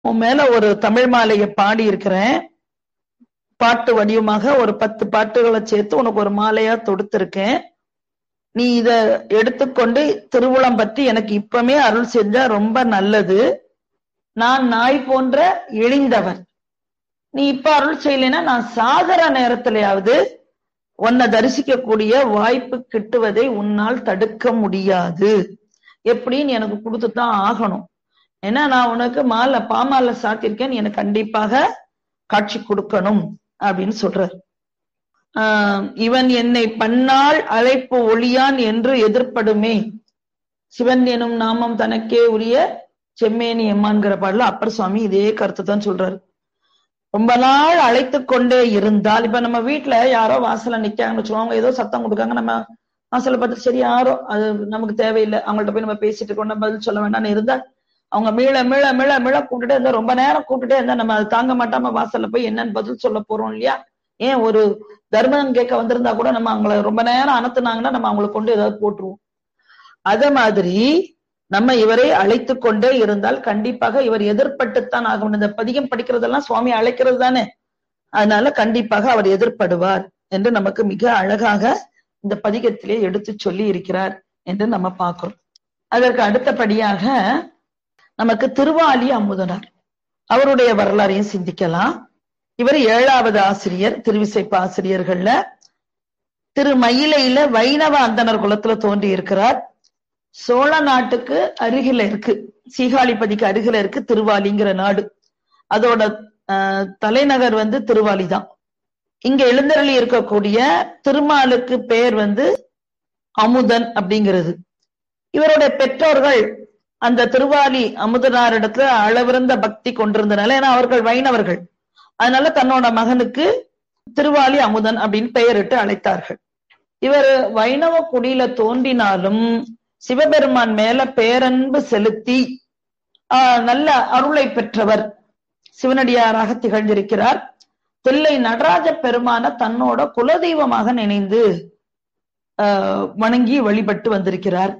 உன் மேல ஒரு தமிழ் மாலையை பாடி இருக்கிறேன் பாட்டு வடிவமாக ஒரு பத்து பாட்டுகளை சேர்த்து உனக்கு ஒரு மாலையா தொடுத்திருக்கேன் நீ இத எடுத்துக்கொண்டு திருவுளம் பற்றி எனக்கு இப்பமே அருள் செஞ்சா ரொம்ப நல்லது நான் நாய் போன்ற இழிந்தவன் நீ இப்ப அருள் செய்யலைன்னா நான் சாகர நேரத்திலேயாவது உன்னை தரிசிக்கக்கூடிய வாய்ப்பு கிட்டுவதை உன்னால் தடுக்க முடியாது எப்படின்னு எனக்கு கொடுத்துதான் ஆகணும் ஏன்னா நான் உனக்கு மாலை பாமாலை சாத்திருக்கேன் நீ எனக்கு கண்டிப்பாக காட்சி கொடுக்கணும் அப்படின்னு சொல்றார் ஆஹ் இவன் என்னை பன்னாள் அழைப்பு ஒளியான் என்று எதிர்ப்படுமே சிவன் எனும் நாமம் தனக்கே உரிய செம்மேனி எம்மான்கிற பாடல அப்பர் சுவாமி இதே கருத்து தான் சொல்றாரு ரொம்ப நாள் அழைத்து கொண்டே இருந்தால் இப்ப நம்ம வீட்டுல யாரோ வாசல்ல நிக்காங்கன்னு வச்சுக்கோங்க ஏதோ சத்தம் கொடுக்காங்க நம்ம வாசலை பார்த்து சரி யாரோ அது நமக்கு தேவையில்லை அவங்கள்ட்ட போய் நம்ம பேசிட்டு கொண்டு பதில் சொல்ல வேண்டாம்னு இருந்தா அவங்க மீள மீள மீள மீள கூப்பிட்டுட்டே இருந்தா ரொம்ப நேரம் கூப்பிட்டுட்டே இருந்தா நம்ம அது தாங்க மாட்டாம வாசல்ல போய் என்னன்னு பதில் சொல்ல போறோம் இல்லையா ஏன் ஒரு தர்மம் கேட்க வந்திருந்தா கூட நம்ம அவங்கள ரொம்ப நேரம் அனுத்துனாங்கன்னா நம்ம அவங்களுக்கு கொண்டு ஏதாவது போட்டுருவோம் அத மாதிரி நம்ம இவரை அழைத்து கொண்டே இருந்தால் கண்டிப்பாக இவர் எதிர்பட்டுத்தான் ஆகும் இந்த பதிகம் படிக்கிறதெல்லாம் சுவாமி அழைக்கிறது தானே அதனால கண்டிப்பாக அவர் எதிர்ப்படுவார் என்று நமக்கு மிக அழகாக இந்த பதிகத்திலே எடுத்து சொல்லி இருக்கிறார் என்று நம்ம பார்க்கிறோம் அதற்கு அடுத்தபடியாக நமக்கு திருவாலி அமுதனார் அவருடைய வரலாறையும் சிந்திக்கலாம் இவர் ஏழாவது ஆசிரியர் திருவிசைப்பு ஆசிரியர்கள்ல திரு மயிலையில வைணவ அந்தனர் குலத்துல தோன்றி இருக்கிறார் சோழ நாட்டுக்கு அருகில இருக்கு சீகாழிப்பதிக்கு அருகில இருக்கு திருவாலிங்கிற நாடு அதோட தலைநகர் வந்து திருவாலி தான் இங்க எழுந்தருளி இருக்கக்கூடிய திருமாலுக்கு பெயர் வந்து அமுதன் அப்படிங்கிறது இவருடைய பெற்றோர்கள் அந்த திருவாலி அமுதனாரிடத்துல அளவிருந்த பக்தி கொண்டிருந்தனால ஏன்னா அவர்கள் வைணவர்கள் அதனால தன்னோட மகனுக்கு திருவாலி அமுதன் அப்படின்னு பெயரிட்டு அழைத்தார்கள் இவர் வைணவ குடியில தோன்றினாலும் சிவபெருமான் மேல பேரன்பு செலுத்தி ஆஹ் நல்ல அருளை பெற்றவர் சிவனடியாராக திகழ்ந்திருக்கிறார் தில்லை நடராஜ பெருமான தன்னோட குலதெய்வமாக நினைந்து ஆஹ் வணங்கி வழிபட்டு வந்திருக்கிறார்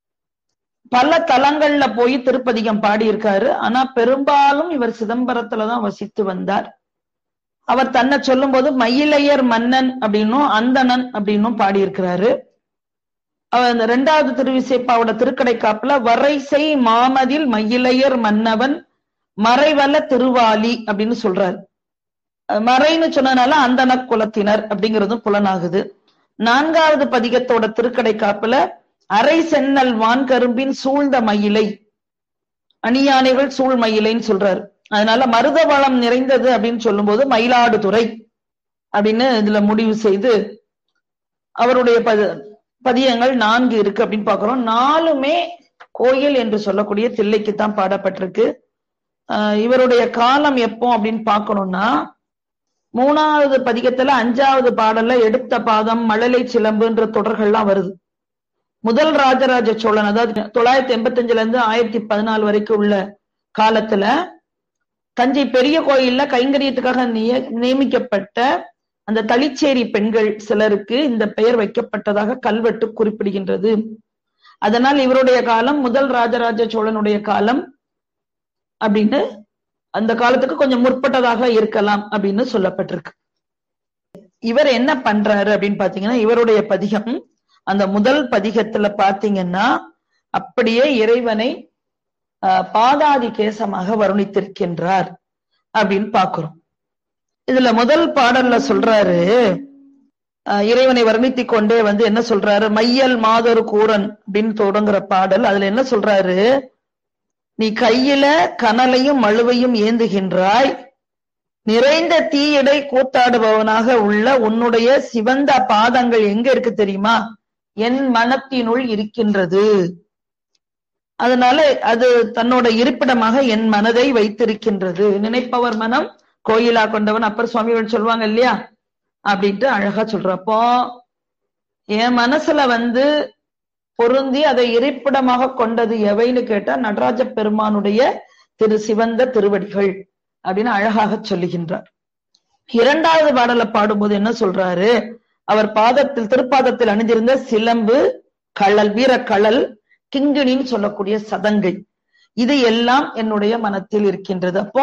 பல தலங்கள்ல போய் திருப்பதிகம் பாடியிருக்காரு ஆனா பெரும்பாலும் இவர் சிதம்பரத்துலதான் வசித்து வந்தார் அவர் தன்னை சொல்லும் போது மயிலையர் மன்னன் அப்படின்னும் அந்தணன் அப்படின்னும் பாடியிருக்கிறாரு அந்த ரெண்டாவது திருவிசைப்பாவோட திருக்கடை காப்புல வரைசை மாமதில் மயிலையர் மன்னவன் மறைவல திருவாலி அப்படின்னு சொல்றாரு மறைன்னு சொன்னதுனால அந்தன குலத்தினர் அப்படிங்கிறதும் புலனாகுது நான்காவது பதிகத்தோட திருக்கடை காப்புல அரை சென்னல் வான் கரும்பின் சூழ்ந்த மயிலை அணியானைகள் சூழ் மயிலைன்னு சொல்றாரு அதனால மருத வளம் நிறைந்தது அப்படின்னு சொல்லும்போது மயிலாடுதுறை அப்படின்னு இதுல முடிவு செய்து அவருடைய பதியங்கள் நான்கு இருக்கு அப்படின்னு பாக்குறோம் நாலுமே கோயில் என்று சொல்லக்கூடிய தில்லைக்கு தான் பாடப்பட்டிருக்கு இவருடைய காலம் எப்போ அப்படின்னு பாக்கணும்னா மூணாவது பதிகத்துல அஞ்சாவது பாடல்ல எடுத்த பாதம் மழலை சிலம்புன்ற தொடர்கள்லாம் வருது முதல் ராஜராஜ சோழன் அதாவது தொள்ளாயிரத்தி எண்பத்தி அஞ்சுல இருந்து ஆயிரத்தி பதினாலு வரைக்கும் உள்ள காலத்துல தஞ்சை பெரிய கோயில்ல கைங்கரியத்துக்காக நியமிக்கப்பட்ட அந்த தளிச்சேரி பெண்கள் சிலருக்கு இந்த பெயர் வைக்கப்பட்டதாக கல்வெட்டு குறிப்பிடுகின்றது அதனால் இவருடைய காலம் முதல் ராஜராஜ சோழனுடைய காலம் அப்படின்னு அந்த காலத்துக்கு கொஞ்சம் முற்பட்டதாக இருக்கலாம் அப்படின்னு சொல்லப்பட்டிருக்கு இவர் என்ன பண்றாரு அப்படின்னு பாத்தீங்கன்னா இவருடைய பதிகம் அந்த முதல் பதிகத்துல பாத்தீங்கன்னா அப்படியே இறைவனை பாதாதி கேசமாக வருணித்திருக்கின்றார் அப்படின்னு பாக்குறோம் இதுல முதல் பாடல்ல சொல்றாரு இறைவனை வர்ணித்து கொண்டே வந்து என்ன சொல்றாரு மையல் மாதொரு கூரன் அப்படின்னு தொடங்குற பாடல் அதுல என்ன சொல்றாரு நீ கையில கனலையும் மழுவையும் ஏந்துகின்றாய் நிறைந்த தீயடை கூத்தாடுபவனாக உள்ள உன்னுடைய சிவந்த பாதங்கள் எங்க இருக்கு தெரியுமா என் மனத்தினுள் இருக்கின்றது அதனால அது தன்னோட இருப்பிடமாக என் மனதை வைத்திருக்கின்றது நினைப்பவர் மனம் கோயிலா கொண்டவன் அப்பர் சுவாமிகள் சொல்லுவாங்க இல்லையா அப்படின்ட்டு அழகா சொல்றப்போ என் மனசுல வந்து பொருந்தி அதை இருப்பிடமாக கொண்டது எவைன்னு கேட்டா நடராஜ பெருமானுடைய திரு சிவந்த திருவடிகள் அப்படின்னு அழகாக சொல்லுகின்றார் இரண்டாவது பாடலை பாடும்போது என்ன சொல்றாரு அவர் பாதத்தில் திருப்பாதத்தில் அணிந்திருந்த சிலம்பு கழல் வீரக்கழல் கிங்கிணின்னு சொல்லக்கூடிய சதங்கை இது எல்லாம் என்னுடைய மனத்தில் இருக்கின்றது அப்போ